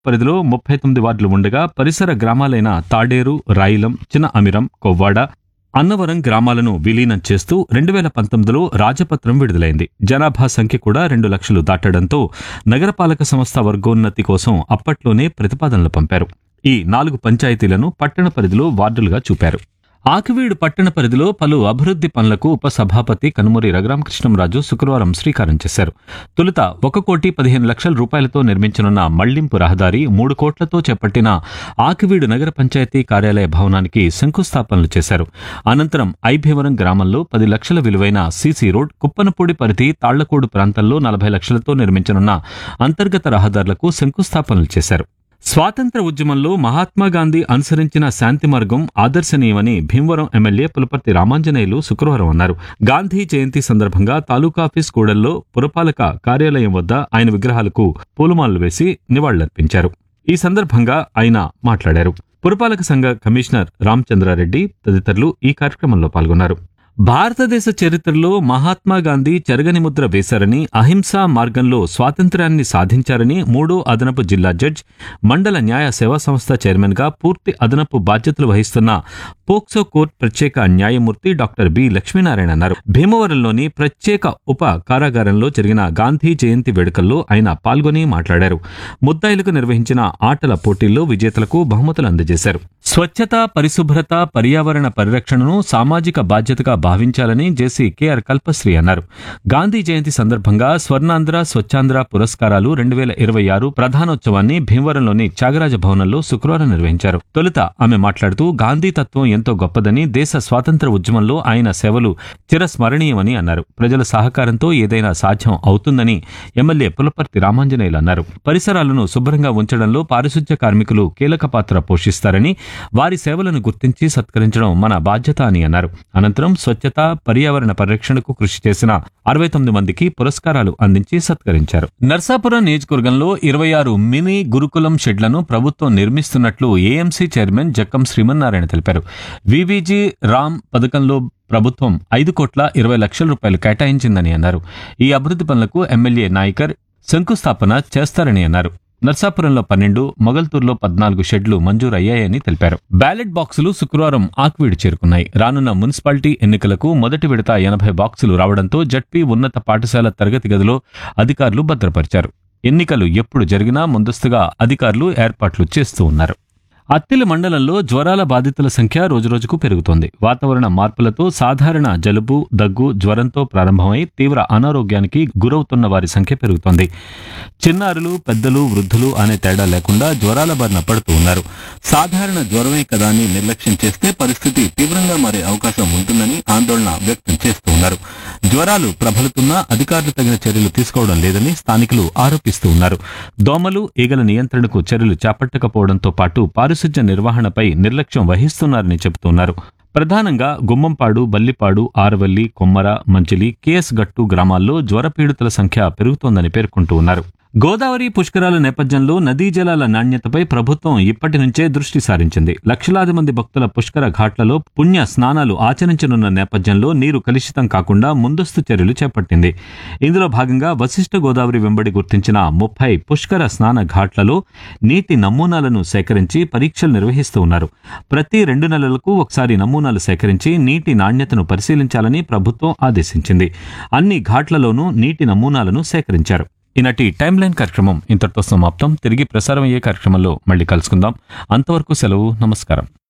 పరిధిలో ముప్పై తొమ్మిది వార్డులు ఉండగా పరిసర గ్రామాలైన తాడేరు రాయిలం చిన్న అమిరం కొవ్వాడ అన్నవరం గ్రామాలను విలీనం చేస్తూ రెండు వేల పంతొమ్మిదిలో రాజపత్రం విడుదలైంది జనాభా సంఖ్య కూడా రెండు లక్షలు దాటడంతో నగరపాలక సంస్థ వర్గోన్నతి కోసం అప్పట్లోనే ప్రతిపాదనలు పంపారు ఈ నాలుగు పంచాయతీలను పట్టణ పరిధిలో వార్డులుగా చూపారు ఆకివీడు పట్టణ పరిధిలో పలు అభివృద్ధి పనులకు ఉపసభాపతి కనుమూరి రఘురామకృష్ణంరాజు శుక్రవారం శ్రీకారం చేశారు తొలుత ఒక కోటి పదిహేను లక్షల రూపాయలతో నిర్మించనున్న మళ్లింపు రహదారి మూడు కోట్లతో చేపట్టిన ఆకివీడు నగర పంచాయతీ కార్యాలయ భవనానికి శంకుస్థాపనలు చేశారు అనంతరం ఐభీవరం గ్రామంలో పది లక్షల విలువైన సీసీ రోడ్ కుప్పనపూడి పరిధి తాళ్లకోడు ప్రాంతంలో నలభై లక్షలతో నిర్మించనున్న అంతర్గత రహదారులకు శంకుస్థాపనలు చేశారు స్వాతంత్ర ఉద్యమంలో మహాత్మా గాంధీ అనుసరించిన శాంతి మార్గం ఆదర్శనీయమని భీమవరం ఎమ్మెల్యే పులపర్తి రామాంజనేయులు శుక్రవారం అన్నారు గాంధీ జయంతి సందర్భంగా తాలూకాఫీస్ కూడల్లో పురపాలక కార్యాలయం వద్ద ఆయన విగ్రహాలకు పూలమాలలు వేసి నివాళులర్పించారు ఈ సందర్భంగా ఆయన మాట్లాడారు పురపాలక సంఘ కమిషనర్ రామచంద్రారెడ్డి తదితరులు ఈ కార్యక్రమంలో పాల్గొన్నారు భారతదేశ చరిత్రలో మహాత్మా గాంధీ చెరగని ముద్ర వేశారని అహింసా మార్గంలో స్వాతంత్ర్యాన్ని సాధించారని మూడో అదనపు జిల్లా జడ్జ్ మండల న్యాయ సేవా సంస్థ చైర్మన్గా పూర్తి అదనపు బాధ్యతలు వహిస్తున్న పోక్సో కోర్టు ప్రత్యేక న్యాయమూర్తి డాక్టర్ బి లక్ష్మీనారాయణ అన్నారు భీమవరంలోని ప్రత్యేక ఉప కారాగారంలో జరిగిన గాంధీ జయంతి వేడుకల్లో ఆయన పాల్గొని మాట్లాడారు ముద్దాయిలకు నిర్వహించిన ఆటల పోటీల్లో విజేతలకు బహుమతులు అందజేశారు స్వచ్ఛత పరిశుభ్రత పర్యావరణ పరిరక్షణను సామాజిక బాధ్యతగా భావించాలని జేసీ కేఆర్ కల్పశ్రీ అన్నారు గాంధీ జయంతి సందర్భంగా స్వర్ణాంధ్ర స్వచ్ఛాంధ్ర పురస్కారాలు రెండు వేల ఇరవై ఆరు ప్రధానోత్సవాన్ని భీమవరంలోని త్యాగరాజ భవనంలో శుక్రవారం నిర్వహించారు తొలుత ఆమె మాట్లాడుతూ గాంధీ తత్వం ఎంతో గొప్పదని దేశ స్వాతంత్ర ఉద్యమంలో ఆయన సేవలు చిరస్మరణీయమని అన్నారు ప్రజల సహకారంతో ఏదైనా సాధ్యం అవుతుందని ఎమ్మెల్యే పులపర్తి రామాంజనేయులు అన్నారు పరిసరాలను శుభ్రంగా ఉంచడంలో పారిశుధ్య కార్మికులు కీలక పాత్ర పోషిస్తారని వారి సేవలను గుర్తించి సత్కరించడం మన బాధ్యత అని అన్నారు అనంతరం స్వచ్ఛత పర్యావరణ పరిరక్షణకు కృషి చేసిన అరవై తొమ్మిది మందికి పురస్కారాలు అందించి సత్కరించారు నర్సాపురం నియోజకవర్గంలో ఇరవై ఆరు మినీ గురుకులం షెడ్లను ప్రభుత్వం నిర్మిస్తున్నట్లు ఏఎంసీ చైర్మన్ జక్కం శ్రీమన్నారాయణ తెలిపారు వివిజీ రామ్ పథకంలో ప్రభుత్వం ఐదు కోట్ల ఇరవై లక్షల రూపాయలు కేటాయించిందని అన్నారు ఈ అభివృద్ధి పనులకు ఎమ్మెల్యే నాయకర్ శంకుస్థాపన చేస్తారని అన్నారు నర్సాపురంలో పన్నెండు మొగల్తూరులో పద్నాలుగు షెడ్లు మంజూరు అయ్యాయని తెలిపారు బ్యాలెట్ బాక్సులు శుక్రవారం ఆక్వీడు చేరుకున్నాయి రానున్న మున్సిపాలిటీ ఎన్నికలకు మొదటి విడత ఎనభై బాక్సులు రావడంతో జడ్పీ ఉన్నత పాఠశాల తరగతి గదిలో అధికారులు భద్రపరిచారు ఎన్నికలు ఎప్పుడు జరిగినా ముందస్తుగా అధికారులు ఏర్పాట్లు చేస్తూ ఉన్నారు అత్తిలి మండలంలో జ్వరాల బాధితుల సంఖ్య రోజురోజుకు పెరుగుతోంది వాతావరణ మార్పులతో సాధారణ జలుబు దగ్గు జ్వరంతో ప్రారంభమై తీవ్ర అనారోగ్యానికి గురవుతున్న వారి సంఖ్య పెరుగుతోంది చిన్నారులు పెద్దలు వృద్ధులు అనే తేడా లేకుండా జ్వరాల బారిన పడుతూ ఉన్నారు సాధారణ జ్వరమే కదా అని నిర్లక్ష్యం చేస్తే పరిస్థితి తీవ్రంగా మారే అవకాశం ఉంటుందని ఆందోళన వ్యక్తం చేస్తూ ఉన్నారు జ్వరాలు ప్రబలుతున్నా అధికారులు తగిన చర్యలు తీసుకోవడం లేదని స్థానికులు ఆరోపిస్తూ ఉన్నారు దోమలు ఈగల నియంత్రణకు చర్యలు చేపట్టకపోవడంతో పాటు పారిశుధ్య నిర్వహణపై నిర్లక్ష్యం వహిస్తున్నారని చెబుతున్నారు ప్రధానంగా గుమ్మంపాడు బల్లిపాడు ఆరవల్లి కొమ్మర మంచిలి కేఎస్ గట్టు గ్రామాల్లో జ్వరపీడితుల సంఖ్య పెరుగుతోందని పేర్కొంటూ ఉన్నారు గోదావరి పుష్కరాల నేపథ్యంలో నదీ జలాల నాణ్యతపై ప్రభుత్వం ఇప్పటి నుంచే దృష్టి సారించింది లక్షలాది మంది భక్తుల పుష్కర ఘాట్లలో పుణ్య స్నానాలు ఆచరించనున్న నేపథ్యంలో నీరు కలుషితం కాకుండా ముందస్తు చర్యలు చేపట్టింది ఇందులో భాగంగా వశిష్ఠ గోదావరి వెంబడి గుర్తించిన ముప్పై పుష్కర స్నాన ఘాట్లలో నీటి నమూనాలను సేకరించి పరీక్షలు నిర్వహిస్తూ ఉన్నారు ప్రతి రెండు నెలలకు ఒకసారి నమూనాలు సేకరించి నీటి నాణ్యతను పరిశీలించాలని ప్రభుత్వం ఆదేశించింది అన్ని ఘాట్లలోనూ నీటి నమూనాలను సేకరించారు ఈనాటి టైమ్ లైన్ కార్యక్రమం ఇంతటితో సమాప్తం తిరిగి ప్రసారం అయ్యే కార్యక్రమంలో మళ్ళీ కలుసుకుందాం అంతవరకు సెలవు నమస్కారం